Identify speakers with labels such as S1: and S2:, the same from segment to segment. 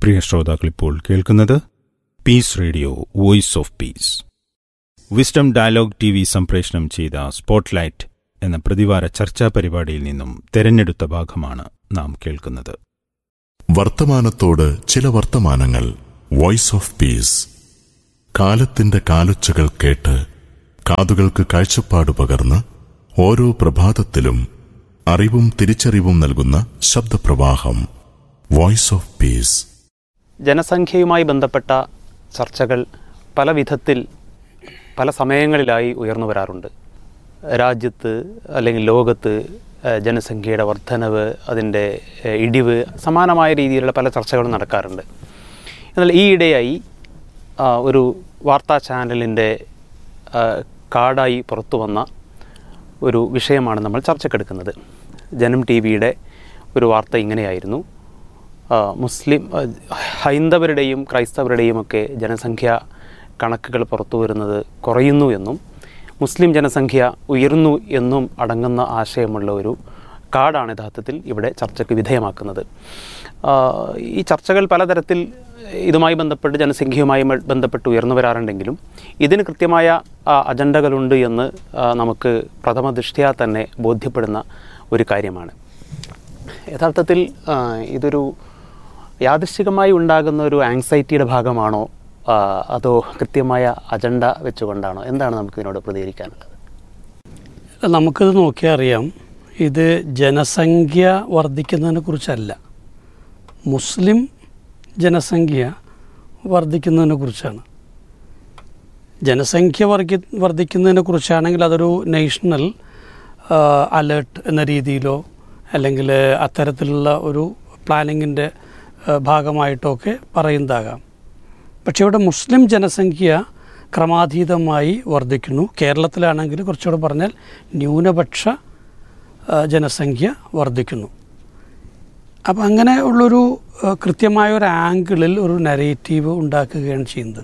S1: പ്രിയ ശ്രോതാക്കൾ ഇപ്പോൾ കേൾക്കുന്നത് peace radio voice of peace wisdom dialogue T V സംപ്രേഷണം ചെയ്ത സ്പോട്ട്ലൈറ്റ് എന്ന പ്രതിവാര ചർച്ചാ പരിപാടിയിൽ നിന്നും തെരഞ്ഞെടുത്ത ഭാഗമാണ് നാം കേൾക്കുന്നത്
S2: വർത്തമാനത്തോട് ചില വർത്തമാനങ്ങൾ വോയിസ് ഓഫ് പീസ് കാലത്തിന്റെ കാലൊച്ചകൾ കേട്ട് കാതുകൾക്ക് കാഴ്ചപ്പാട് പകർന്ന് ഓരോ പ്രഭാതത്തിലും അറിവും തിരിച്ചറിവും നൽകുന്ന ശബ്ദപ്രവാഹം വോയിസ് ഓഫ് പീസ്
S3: ജനസംഖ്യയുമായി ബന്ധപ്പെട്ട ചർച്ചകൾ പല വിധത്തിൽ പല സമയങ്ങളിലായി ഉയർന്നു വരാറുണ്ട് രാജ്യത്ത് അല്ലെങ്കിൽ ലോകത്ത് ഏഹ്, ജനസംഖ്യയുടെ വർധനവ് അതിൻ്റെ ഏഹ്, ഇടിവ് സമാനമായ രീതിയിലുള്ള പല ചർച്ചകളും നടക്കാറുണ്ട് എന്നാൽ ഈയിടെയായി ആ, ഒരു വാർത്താ ചാനലിൻ്റെ ആ, കാർഡായി പുറത്തു വന്ന ഒരു വിഷയമാണ് നമ്മൾ ചർച്ചക്കെടുക്കുന്നത് ജനം ടി വിയുടെ ഒരു വാർത്ത ഇങ്ങനെയായിരുന്നു ആ, മുസ്ലിം ആ, ഹൈന്ദവരുടെയും ക്രൈസ്തവരുടെയും ഒക്കെ ജനസംഖ്യ കണക്കുകൾ പുറത്തു വരുന്നത് കുറയുന്നു എന്നും മുസ്ലിം ജനസംഖ്യ ഉയർന്നു എന്നും അടങ്ങുന്ന ആശയമുള്ള ഒരു കാർഡാണ് യഥാർത്ഥത്തിൽ ഇവിടെ ചർച്ചയ്ക്ക് വിധേയമാക്കുന്നത് ആ, ഈ ചർച്ചകൾ പലതരത്തിൽ ഇതുമായി ബന്ധപ്പെട്ട് ജനസംഖ്യയുമായി മ- ബന്ധപ്പെട്ട് ഉയർന്നു വരാറുണ്ടെങ്കിലും ഇതിന് കൃത്യമായ ആ, അജണ്ടകളുണ്ട് എന്ന് ആ, നമുക്ക് പ്രഥമ ദൃഷ്ട്യാ തന്നെ ബോധ്യപ്പെടുന്ന ഒരു കാര്യമാണ് യഥാർത്ഥത്തിൽ ആ, ഇതൊരു യാദൃശ്ചികമായി ഉണ്ടാകുന്ന ഒരു ആങ്സൈറ്റിയുടെ ഭാഗമാണോ ആ, അതോ കൃത്യമായ അജണ്ട വെച്ചുകൊണ്ടാണോ എന്താണ് നമുക്ക് ഇതിനോട് പ്രതികരിക്കാനുള്ളത്
S4: നമുക്കിത് നോക്കിയാൽ അറിയാം ഇത് ജനസംഖ്യ വർദ്ധിക്കുന്നതിനെ കുറിച്ചല്ല മുസ്ലിം ജനസംഖ്യ വർദ്ധിക്കുന്നതിനെ കുറിച്ചാണ് ജനസംഖ്യ വർഗി വർദ്ധിക്കുന്നതിനെ കുറിച്ചാണെങ്കിൽ അതൊരു നേഷണൽ അലേർട്ട് എന്ന രീതിയിലോ അല്ലെങ്കിൽ അത്തരത്തിലുള്ള ഒരു പ്ലാനിങ്ങിൻ്റെ ഭാഗമായിട്ടോ ഒക്കെ പറയുന്നതാകാം പക്ഷേ ഇവിടെ മുസ്ലിം ജനസംഖ്യ ക്രമാതീതമായി വർദ്ധിക്കുന്നു കേരളത്തിലാണെങ്കിൽ കുറച്ചുകൂടെ പറഞ്ഞാൽ ന്യൂനപക്ഷ ആ, ജനസംഖ്യ വർദ്ധിക്കുന്നു അപ്പം അങ്ങനെ ഉള്ളൊരു ആ, കൃത്യമായ ഒരു ആംഗിളിൽ ഒരു നരേറ്റീവ് ഉണ്ടാക്കുകയാണ് ചെയ്യുന്നത്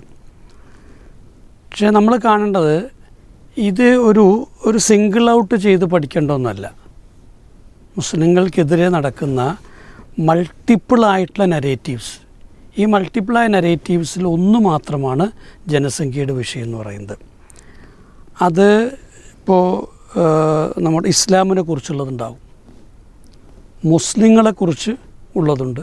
S4: പക്ഷേ നമ്മൾ കാണേണ്ടത് ഇത് ഒരു ഒരു സിംഗിൾ ഔട്ട് ചെയ്ത് പഠിക്കേണ്ട ഒന്നല്ല മുസ്ലിങ്ങൾക്കെതിരെ നടക്കുന്ന മൾട്ടിപ്പിൾ ആയിട്ടുള്ള നരേറ്റീവ്സ് ഈ മൾട്ടിപ്പിളായ നരേറ്റീവ്സിൽ ഒന്ന് മാത്രമാണ് ജനസംഖ്യയുടെ വിഷയം എന്ന് പറയുന്നത് അത് ഇപ്പോൾ നമ്മുടെ ഇസ്ലാമിനെ കുറിച്ചുള്ളതുണ്ടാവും മുസ്ലിങ്ങളെക്കുറിച്ച് ഉള്ളതുണ്ട്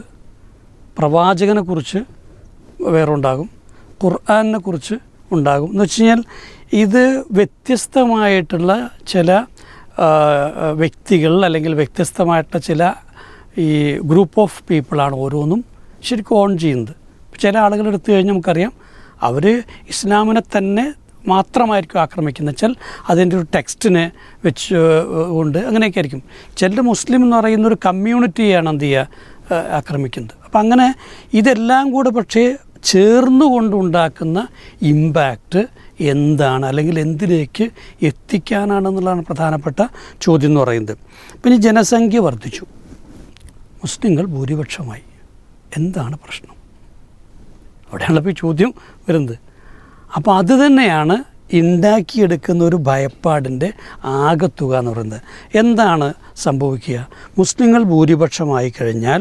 S4: പ്രവാചകനെക്കുറിച്ച് വേറുണ്ടാകും ഖുർആാനിനെ കുറിച്ച് ഉണ്ടാകും എന്ന് വെച്ച് കഴിഞ്ഞാൽ ഇത് വ്യത്യസ്തമായിട്ടുള്ള ചില ആ, ആ, വ്യക്തികൾ അല്ലെങ്കിൽ വ്യത്യസ്തമായിട്ടുള്ള ചില ഈ ഗ്രൂപ്പ് ഓഫ് പീപ്പിളാണ് ഓരോന്നും ശരിക്കും ഓൺ ചെയ്യുന്നത് ചില ആളുകൾ എടുത്തു കഴിഞ്ഞാൽ നമുക്കറിയാം അവർ ഇസ്ലാമിനെ തന്നെ മാത്രമായിരിക്കും ആക്രമിക്കുന്നത് വെച്ചാൽ അതിൻ്റെ ഒരു ടെക്സ്റ്റിനെ വെച്ച് ഏഹ്, കൊണ്ട് അങ്ങനെയൊക്കെ ആയിരിക്കും ചിലർ മുസ്ലിം എന്ന് പറയുന്ന ഒരു കമ്മ്യൂണിറ്റിയാണ് എന്ത് ചെയ്യുക ഏഹ്, ആക്രമിക്കുന്നത് അപ്പം അങ്ങനെ ഇതെല്ലാം കൂടെ പക്ഷേ ചേർന്നുകൊണ്ട് ഉണ്ടാക്കുന്ന ഇമ്പാക്റ്റ് എന്താണ് അല്ലെങ്കിൽ എന്തിലേക്ക് എത്തിക്കാനാണെന്നുള്ളതാണ് പ്രധാനപ്പെട്ട ചോദ്യം എന്ന് പറയുന്നത് പിന്നെ ജനസംഖ്യ വർദ്ധിച്ചു മുസ്ലിങ്ങൾ ഭൂരിപക്ഷമായി എന്താണ് പ്രശ്നം അവിടെയാണല്ലോ ഇപ്പോൾ ഈ ചോദ്യം വരുന്നത് അപ്പോൾ അത് തന്നെയാണ് ഉണ്ടാക്കിയെടുക്കുന്ന ഒരു ഭയപ്പാടിൻ്റെ ആകത്തുക എന്ന് പറയുന്നത് എന്താണ് സംഭവിക്കുക മുസ്ലിങ്ങൾ ഭൂരിപക്ഷമായി കഴിഞ്ഞാൽ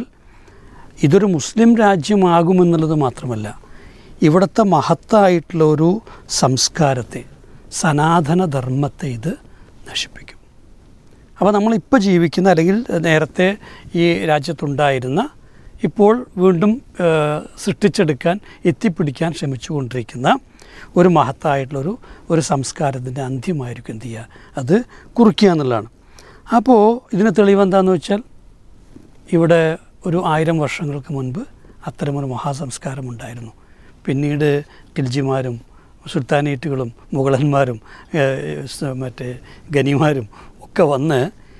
S4: ഇതൊരു മുസ്ലിം രാജ്യമാകുമെന്നുള്ളത് മാത്രമല്ല ഇവിടുത്തെ മഹത്തായിട്ടുള്ള ഒരു സംസ്കാരത്തെ സനാതന ധർമ്മത്തെ ഇത് നശിപ്പിക്കും അപ്പോൾ നമ്മളിപ്പോൾ ജീവിക്കുന്ന അല്ലെങ്കിൽ നേരത്തെ ഈ രാജ്യത്തുണ്ടായിരുന്ന ഇപ്പോൾ വീണ്ടും ആ, സൃഷ്ടിച്ചെടുക്കാൻ എത്തിപ്പിടിക്കാൻ ശ്രമിച്ചുകൊണ്ടിരിക്കുന്ന ഒരു മഹത്തായിട്ടുള്ളൊരു ഒരു സംസ്കാരത്തിൻ്റെ അന്ത്യമായിരിക്കും എന്ത് ചെയ്യുക അത് കുറിക്കുക എന്നുള്ളതാണ് അപ്പോൾ ഇതിന് തെളിവ് എന്താണെന്ന് വെച്ചാൽ ഇവിടെ ഒരു ആയിരം വർഷങ്ങൾക്ക് മുൻപ് അത്തരമൊരു മഹാസംസ്കാരം ഉണ്ടായിരുന്നു പിന്നീട് ഖിൽജിമാരും സുൽത്താനേറ്റുകളും മുഗളന്മാരും ഏഹ്, സ- മറ്റേ ഗനിമാരും ഒക്കെ വന്ന്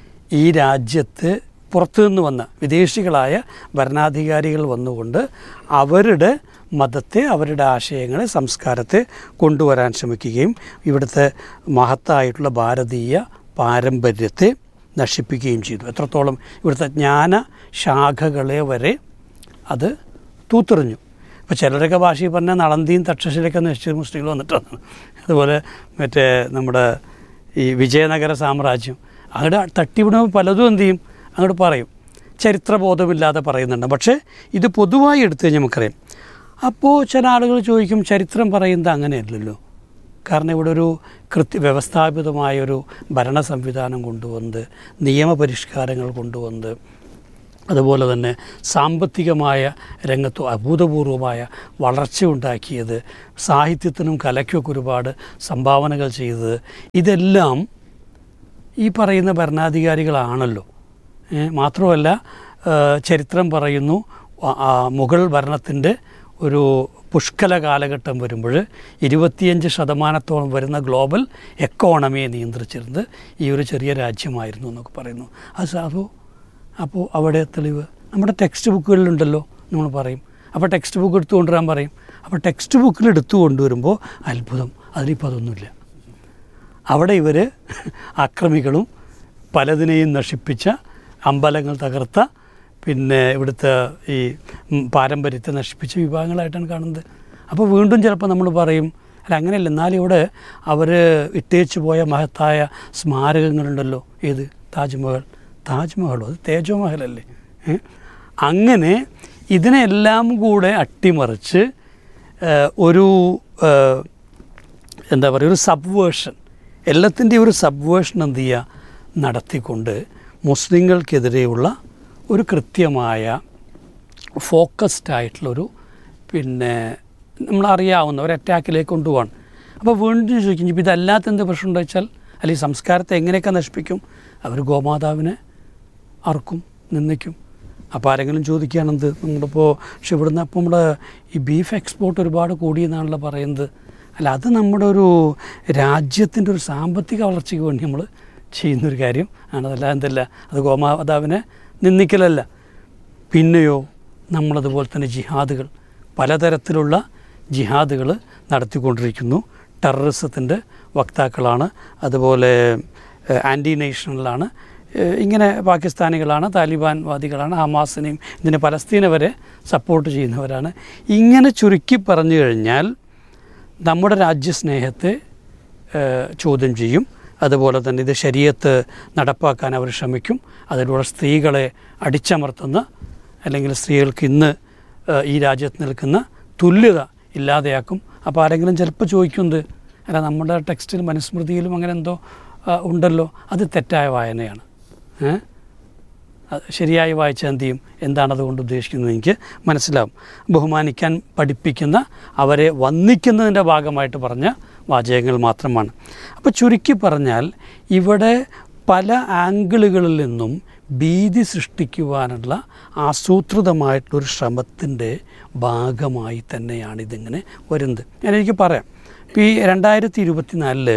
S4: ഈ രാജ്യത്ത് പുറത്തു നിന്ന് വന്ന വിദേശികളായ ഭരണാധികാരികൾ വന്നുകൊണ്ട് അവരുടെ മതത്തെ അവരുടെ ആശയങ്ങളെ സംസ്കാരത്തെ കൊണ്ടുവരാൻ ശ്രമിക്കുകയും ഇവിടുത്തെ മഹത്തായിട്ടുള്ള ഭാരതീയ പാരമ്പര്യത്തെ നശിപ്പിക്കുകയും ചെയ്തു എത്രത്തോളം ഇവിടുത്തെ ജ്ഞാന ശാഖകളെ വരെ അത് തൂത്തെറിഞ്ഞു ഇപ്പോൾ ചിലരൊക്കെ ഭാഷയിൽ പറഞ്ഞാൽ നളന്തിയും തക്ഷശിലൊക്കെ നശിച്ച മുസ്ലിങ്ങൾ വന്നിട്ടാണ് അതുപോലെ മറ്റേ നമ്മുടെ ഈ വിജയനഗര സാമ്രാജ്യം അങ്ങോട്ട് തട്ടിവിടുമ്പോൾ പലതും എന്ത് ചെയ്യും അങ്ങോട്ട് പറയും ചരിത്രബോധമില്ലാതെ പറയുന്നുണ്ട് പക്ഷേ ഇത് പൊതുവായി എടുത്തു കഴിഞ്ഞാൽ നമുക്കറിയാം അപ്പോൾ ചില ആളുകൾ ചോദിക്കും ചരിത്രം പറയുന്നത് അങ്ങനെയല്ലല്ലോ കാരണം ഇവിടെ ഒരു കൃത്യ വ്യവസ്ഥാപിതമായ ഒരു ഭരണ സംവിധാനം കൊണ്ടുവന്ന് നിയമപരിഷ്കാരങ്ങൾ കൊണ്ടുവന്ന് അതുപോലെ തന്നെ സാമ്പത്തികമായ രംഗത്ത് അഭൂതപൂർവമായ വളർച്ച ഉണ്ടാക്കിയത് സാഹിത്യത്തിനും കലയ്ക്കൊക്കെ ഒരുപാട് സംഭാവനകൾ ചെയ്തത് ഇതെല്ലാം ഈ പറയുന്ന ഭരണാധികാരികളാണല്ലോ ഏ, മാത്രമല്ല ആ, ചരിത്രം പറയുന്നു ആ- ആ മുഗൾ ഭരണത്തിൻ്റെ ഒരു പുഷ്കല കാലഘട്ടം വരുമ്പോൾ ഇരുപത്തിയഞ്ച് ശതമാനത്തോളം വരുന്ന ഗ്ലോബൽ എക്കോണമിയെ നിയന്ത്രിച്ചിരുന്നത് ഈ ഒരു ചെറിയ രാജ്യമായിരുന്നു എന്നൊക്കെ പറയുന്നു അത് സാധു അപ്പോൾ അവിടെ തെളിവ് നമ്മുടെ ടെക്സ്റ്റ് ബുക്കുകളിലുണ്ടല്ലോ നമ്മൾ പറയും അപ്പോൾ ടെക്സ്റ്റ് ബുക്ക് എടുത്തു കൊണ്ടുവരാൻ പറയും അപ്പോൾ ടെക്സ്റ്റ് ബുക്കിൽ എടുത്തു കൊണ്ടുവരുമ്പോൾ അത്ഭുതം അതിലിപ്പോൾ അതൊന്നുമില്ല അവിടെ ഇവർ അക്രമികളും പലതിനെയും നശിപ്പിച്ച അമ്പലങ്ങൾ തകർത്ത പിന്നെ ഇവിടുത്തെ ഈ ഉം, പാരമ്പര്യത്തെ നശിപ്പിച്ച വിഭാഗങ്ങളായിട്ടാണ് കാണുന്നത് അപ്പോൾ വീണ്ടും ചിലപ്പോൾ നമ്മൾ പറയും അല്ല അങ്ങനെയല്ല എന്നാലും ഇവിടെ അവർ ഇട്ടേച്ച് പോയ മഹത്തായ സ്മാരകങ്ങളുണ്ടല്ലോ ഏത് താജ്മഹൽ താജ്മഹലോ അത് തേജോ മഹലല്ലേ ഏ? അങ്ങനെ ഇതിനെല്ലാം കൂടെ അട്ടിമറിച്ച് ഏഹ്, ഒരു ഏഹ്, എന്താ പറയുക ഒരു സബ്വേഷൻ എല്ലാത്തിൻ്റെയും ഒരു സബ്വേഷൻ എന്ത് ചെയ്യുക നടത്തിക്കൊണ്ട് മുസ്ലിങ്ങൾക്കെതിരെയുള്ള ഒരു കൃത്യമായ ഫോക്കസ്ഡ് ആയിട്ടുള്ളൊരു പിന്നെ നമ്മളറിയാവുന്ന ഒരു അറ്റാക്കിലേക്ക് കൊണ്ടുപോകാണ് അപ്പോൾ വീണ്ടും ചോദിക്കും ഇപ്പം ഇതല്ലാത്ത എന്ത് പ്രശ്നം ഉണ്ടോ വെച്ചാൽ അല്ലെങ്കിൽ സംസ്കാരത്തെ എങ്ങനെയൊക്കെ നശിപ്പിക്കും അവർ ഗോമാതാവിനെ അറക്കും നിന്ദിക്കും അപ്പോൾ ആരെങ്കിലും ചോദിക്കുകയാണെന്ത് നിങ്ങളിപ്പോൾ പക്ഷെ ഇവിടുന്ന് അപ്പോൾ നമ്മുടെ ഈ ബീഫ് എക്സ്പോർട്ട് ഒരുപാട് കൂടിയെന്നാണല്ലോ പറയുന്നത് അല്ല അത് നമ്മുടെ ഒരു രാജ്യത്തിൻ്റെ ഒരു സാമ്പത്തിക വളർച്ചയ്ക്ക് വേണ്ടി നമ്മൾ ചെയ്യുന്നൊരു കാര്യം ആണ് അതല്ല എന്തല്ല അത് ഗോമാതാവിനെ നിന്ദിക്കലല്ല പിന്നെയോ നമ്മളതുപോലെ തന്നെ ജിഹാദുകൾ പലതരത്തിലുള്ള ജിഹാദുകൾ നടത്തിക്കൊണ്ടിരിക്കുന്നു ടെററിസത്തിൻ്റെ വക്താക്കളാണ് അതുപോലെ ആൻറ്റി നേഷണലാണ് ഏഹ് ഇങ്ങനെ പാകിസ്ഥാനികളാണ് താലിബാൻ വാദികളാണ് ഹമാസിനെയും ഇതിനെ പലസ്തീനെ വരെ സപ്പോർട്ട് ചെയ്യുന്നവരാണ് ഇങ്ങനെ ചുരുക്കി പറഞ്ഞു കഴിഞ്ഞാൽ നമ്മുടെ രാജ്യസ്നേഹത്തെ ഏഹ് ചോദ്യം ചെയ്യും അതുപോലെ തന്നെ ഇത് ശരീരത്ത് നടപ്പാക്കാൻ അവർ ശ്രമിക്കും അതിലൂടെ സ്ത്രീകളെ അടിച്ചമർത്തുന്ന അല്ലെങ്കിൽ സ്ത്രീകൾക്ക് ഇന്ന് ഏഹ് ഈ രാജ്യത്ത് നിൽക്കുന്ന തുല്യത ഇല്ലാതെയാക്കും അപ്പോൾ ആരെങ്കിലും ചിലപ്പോൾ ചോദിക്കുന്നത് അല്ല നമ്മുടെ ടെക്സ്റ്റിൽ മനുസ്മൃതിയിലും അങ്ങനെ എന്തോ ആ, ഉണ്ടല്ലോ അത് തെറ്റായ വായനയാണ് ഏ അത് ശരിയായി വായിച്ചാൽ എന്ത് ചെയ്യും എന്താണ് അതുകൊണ്ട് ഉദ്ദേശിക്കുന്നത് എനിക്ക് മനസ്സിലാവും ബഹുമാനിക്കാൻ പഠിപ്പിക്കുന്ന അവരെ വന്ദിക്കുന്നതിൻ്റെ ഭാഗമായിട്ട് പറഞ്ഞ വാചകങ്ങൾ മാത്രമാണ് അപ്പോൾ ചുരുക്കി പറഞ്ഞാൽ ഇവിടെ പല ആംഗിളുകളിൽ നിന്നും ഭീതി സൃഷ്ടിക്കുവാനുള്ള ആസൂത്രിതമായിട്ടുള്ളൊരു ശ്രമത്തിൻ്റെ ഭാഗമായി തന്നെയാണ് ഇതിങ്ങനെ വരുന്നത് ഞാൻ എനിക്ക് പറയാം ഇപ്പോൾ ഈ രണ്ടായിരത്തി ഇരുപത്തിനാലില്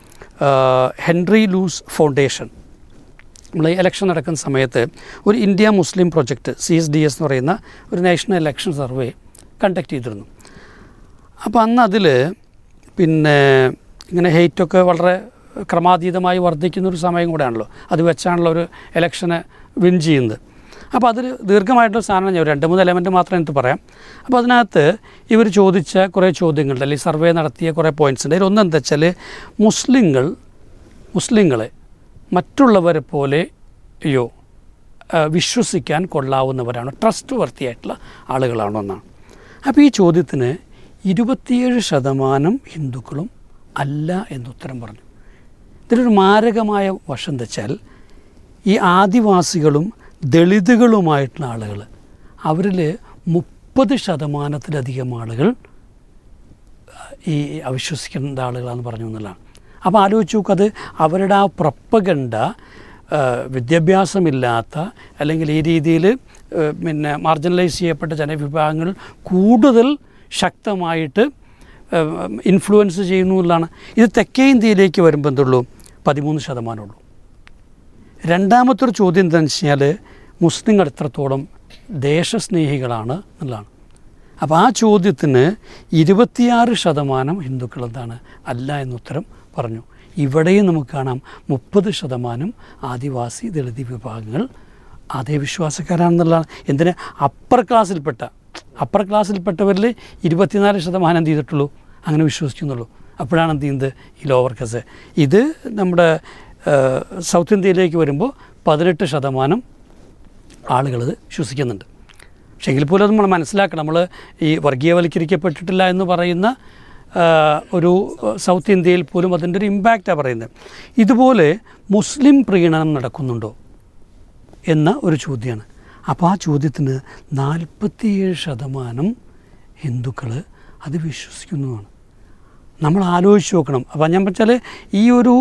S4: ഹെൻറി ലൂസ് ഫൗണ്ടേഷൻ നമ്മൾ ഈ ഇലക്ഷൻ നടക്കുന്ന സമയത്ത് ഒരു India Muslim project C S D S എന്ന് പറയുന്ന ഒരു നാഷണൽ ഇലക്ഷൻ സർവേ കണ്ടക്ട് ചെയ്തിരുന്നു അപ്പോൾ അന്ന് അതിൽ പിന്നെ ഇങ്ങനെ ഹെയ്റ്റൊക്കെ വളരെ ക്രമാതീതമായി വർദ്ധിക്കുന്ന ഒരു സമയം കൂടെയാണല്ലോ അത് വെച്ചാണല്ലോ ഒരു ഇലക്ഷനെ വിൻ ചെയ്യുന്നത് അപ്പോൾ അതിൽ ദീർഘമായിട്ടുള്ള സാധനം ഞാൻ ഒരു രണ്ട് മൂന്ന് എലമെൻറ്റ് മാത്രം എനിക്ക് പറയാം അപ്പോൾ അതിനകത്ത് ഇവർ ചോദിച്ച കുറേ ചോദ്യങ്ങളുണ്ട് അല്ലെങ്കിൽ സർവേ നടത്തിയ കുറേ പോയിൻറ്റ്സ് ഉണ്ട് അതിലൊന്ന് എന്താ വെച്ചാൽ മുസ്ലിങ്ങൾ മുസ്ലിങ്ങളെ മറ്റുള്ളവരെ പോലെ യോ ആ, വിശ്വസിക്കാൻ കൊള്ളാവുന്നവരാണ് ട്രസ്റ്റ് വർത്തിയായിട്ടുള്ള ആളുകളാണോ എന്നാണ് അപ്പോൾ ഈ ചോദ്യത്തിന് ഇരുപത്തിയേഴ് ശതമാനം ഹിന്ദുക്കളും അല്ല എന്നുത്തരം പറഞ്ഞു ഇതിലൊരു മാരകമായ വശം എന്താ വെച്ചാൽ ഈ ആദിവാസികളും ദളിതുകളുമായിട്ടുള്ള ആളുകൾ അവരിൽ മുപ്പത് ശതമാനത്തിലധികം ആളുകൾ ഈ അവിശ്വസിക്കേണ്ട ആളുകളാണെന്ന് പറഞ്ഞു എന്നുള്ളതാണ് അപ്പോൾ ആലോചിച്ച് നോക്കുക അത് അവരുടെ ആ പ്രപ്പകണ്ട വിദ്യാഭ്യാസമില്ലാത്ത അല്ലെങ്കിൽ ഈ രീതിയിൽ പിന്നെ മാർജിനലൈസ് ചെയ്യപ്പെട്ട ജനവിഭാഗങ്ങൾ കൂടുതൽ ശക്തമായിട്ട് ഇൻഫ്ലുവൻസ് ചെയ്യുന്നു എന്നുള്ളതാണ് ഇത് തെക്കേ ഇന്ത്യയിലേക്ക് വരുമ്പോൾ എന്തുള്ളൂ പതിമൂന്ന് ശതമാനമുള്ളൂ രണ്ടാമത്തെ ഒരു ചോദ്യം എന്താണെന്ന് വെച്ച് കഴിഞ്ഞാൽ മുസ്ലിങ്ങൾ എത്രത്തോളം ദേശസ്നേഹികളാണ് എന്നുള്ളതാണ് അപ്പോൾ ആ ചോദ്യത്തിന് ഇരുപത്തിയാറ് ശതമാനം ഹിന്ദുക്കൾ എന്താണ് അല്ല എന്നുത്തരം പറഞ്ഞു ഇവിടെയും നമുക്ക് കാണാം മുപ്പത് ശതമാനം ആദിവാസി ദളിത് വിഭാഗങ്ങൾ അതേ വിശ്വാസക്കാരാണെന്നുള്ളതാണ് എന്തിന് അപ്പർ ക്ലാസ്സിൽപ്പെട്ട അപ്പർ ക്ലാസ്സിൽപ്പെട്ടവരിൽ ഇരുപത്തിനാല് ശതമാനം എന്ത് ചെയ്തിട്ടുള്ളൂ അങ്ങനെ വിശ്വസിക്കുന്നുള്ളൂ അപ്പോഴാണ് എന്ത് ചെയ്യുന്നത് ഈ ലോവർ ക്ലാസ് ഇത് നമ്മുടെ സൗത്ത് ഇന്ത്യയിലേക്ക് വരുമ്പോൾ പതിനെട്ട് ശതമാനം ആളുകൾ വിശ്വസിക്കുന്നുണ്ട് പക്ഷേ എങ്കിൽ പോലും അത് നമ്മൾ മനസ്സിലാക്കണം നമ്മൾ ഈ വർഗീയവൽക്കരിക്കപ്പെട്ടിട്ടില്ല എന്ന് പറയുന്ന ആ, ഒരു സൗത്ത് ഇന്ത്യയിൽ പോലും അതിൻ്റെ ഒരു ഇമ്പാക്റ്റാണ് പറയുന്നത് ഇതുപോലെ മുസ്ലിം പ്രീണനം നടക്കുന്നുണ്ടോ എന്ന ഒരു ചോദ്യമാണ് അപ്പോൾ ആ ചോദ്യത്തിന് നാൽപ്പത്തിയേഴ് ശതമാനം ഹിന്ദുക്കൾ അത് വിശ്വസിക്കുന്നതാണ് നമ്മൾ ആലോചിച്ച് നോക്കണം അപ്പം ഞാൻ വെച്ചാൽ ഈ ഒരു